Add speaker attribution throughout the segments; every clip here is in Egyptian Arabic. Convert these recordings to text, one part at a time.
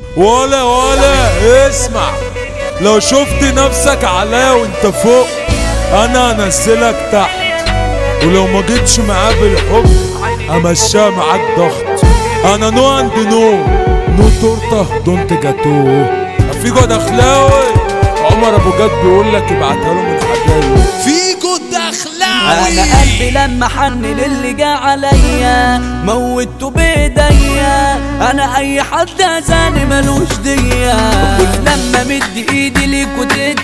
Speaker 1: ولا ولا اسمع لو شفت نفسك عليا وانت فوق انا انزلك تحت ولو ما جيتش معاه بالحب امشيها معاك ضغط انا نو اند نو نو تورته دونت جاتو فيجو دخلاوي عمر ابو جد بيقول لك ابعتها له من حكايه
Speaker 2: فيجو الدخلاوي
Speaker 3: انا قلبي لما حن للي جه عليا موتته بايديا انا اي حد اذاني ملوش ديا لما مد ايدي ليكوا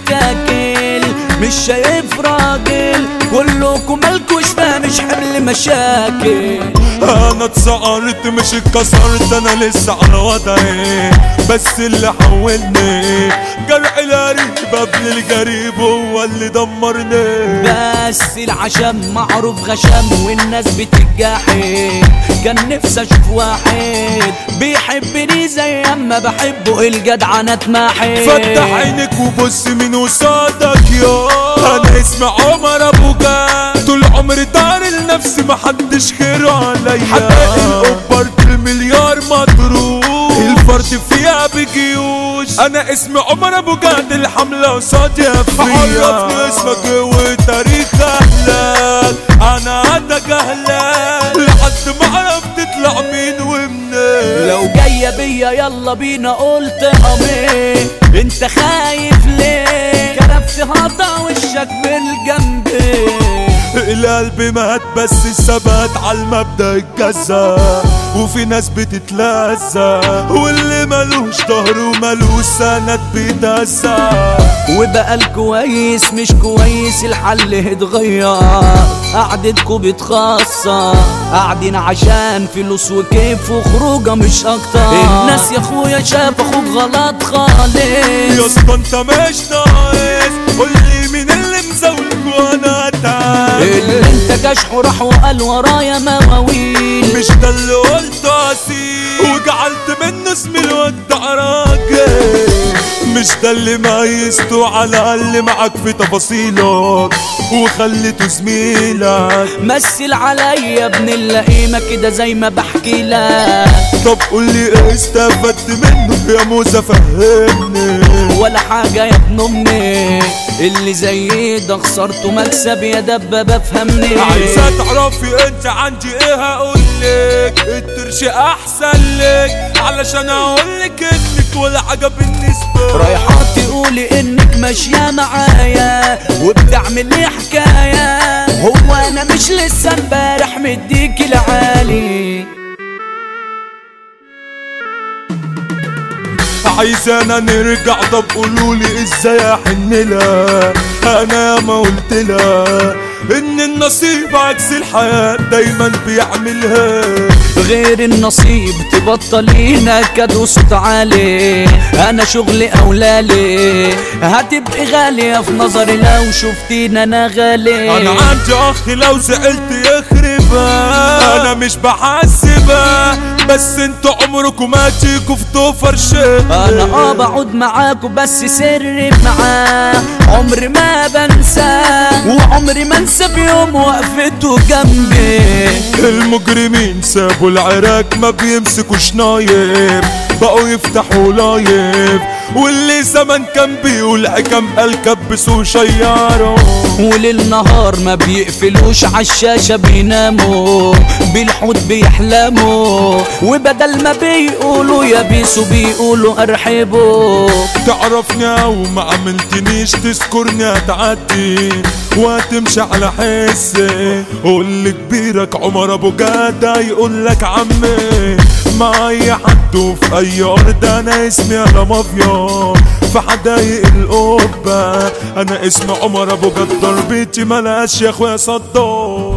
Speaker 3: تتاكل مش شايف راجل كلكم مالكوش فاهمش حمل مشاكل
Speaker 1: انا اتسقرت مش اتكسرت انا لسه على وضعي بس اللي حولني جرح القريب قبل الجريب هو اللي دمرني
Speaker 3: بس العشم معروف غشم والناس بتتجاحد كان نفسي اشوف واحد بيحبني زي اما بحبه الجدعنة اتماحد
Speaker 1: فتح عينك وبص مين قصادك يا انا اسمي عمر ابو جاد طول عمري دار لنفسي محدش خيره عليا حقق الاوبر المليار مضروب الفرد فيها بجيوش انا اسمي عمر ابو جاد الحمله قصادي فيا عرفني اسمك وتاريخ اهلك انا اتجاهلك لحد ما عرفت تطلع مين ومنين
Speaker 3: لو جاية بيا يلا بينا قلت امين انت خايف ليه كرفت هقطع وشك بالجنب
Speaker 1: القلب مات بس الثبات على المبدا اتجزا وفي ناس بتتلذى واللي ملوش ظهر وملوش سند بيتهزى
Speaker 3: وبقى الكويس مش كويس الحل اتغير قعدتكو بتخسر قاعدين عشان فلوس وكيف وخروجه مش اكتر الناس يا اخويا شاف اخوك غلط خالص
Speaker 1: يا اسطى انت مش ناقص قول لي مين اللي مزولك وانا اتعب
Speaker 3: اللي انت كشحه راح وقال ورايا مواويل
Speaker 1: مش ده اللي قلته اسيب وجعلت منه اسم الواد ده راجل مش ده اللي ميزته على الاقل معاك في تفاصيلك وخليته زميلك
Speaker 3: مثل عليا ابن اللئيمة كده زي ما بحكي لك
Speaker 1: طب قول لي ايه استفدت منه يا موسى فهمني
Speaker 3: ولا حاجة يا ابن امي اللي زي ده خسرته مكسب يا دبابة فهمني
Speaker 1: عايزة تعرفي انت عندي ايه هقولك الترش احسن لك علشان اقولك انك ولا حاجة بالنسبة
Speaker 3: رايحة تقولي انك ماشية معايا وبتعمل لي حكاية هو انا مش لسه امبارح مديك العالي
Speaker 1: عايزانا نرجع طب قولولي ازاي احن لها انا ما قلت لها ان النصيب عكس الحياة دايما بيعملها
Speaker 3: غير النصيب تبطلي نكد وصوت عالي انا شغلي اولالي هتبقي غالية في نظري لو شفتيني انا غالي
Speaker 1: انا عندي اخ لو زعلت يخربها انا مش بحاسبها بس انتوا عمركم ما تيجوا في طوفر شيء
Speaker 3: انا اه بقعد معاكوا بس سري معاه عمري ما بنساه وعمري ما انسى بيوم وقفته جنبي
Speaker 1: المجرمين سابوا العراك ما بيمسكوش نايف بقوا يفتحوا لايف واللي زمان كان بيقول حكم قال كبسوا شياره
Speaker 3: وليل نهار ما بيقفلوش عالشاشة بيناموا بالحوت بيحلموا وبدل ما بيقولوا يا بيسو بيقولوا ارحبوا
Speaker 1: تعرفني او ما عملتنيش تذكرني هتعدي وهتمشي على حسي قول لكبيرك عمر ابو جدع يقول لك عمي مع اي حد وفي اي ارض انا اسمي على مافيا في حدايق القبه انا اسمي عمر ابو جد ضربتي ملاش يا اخويا صدام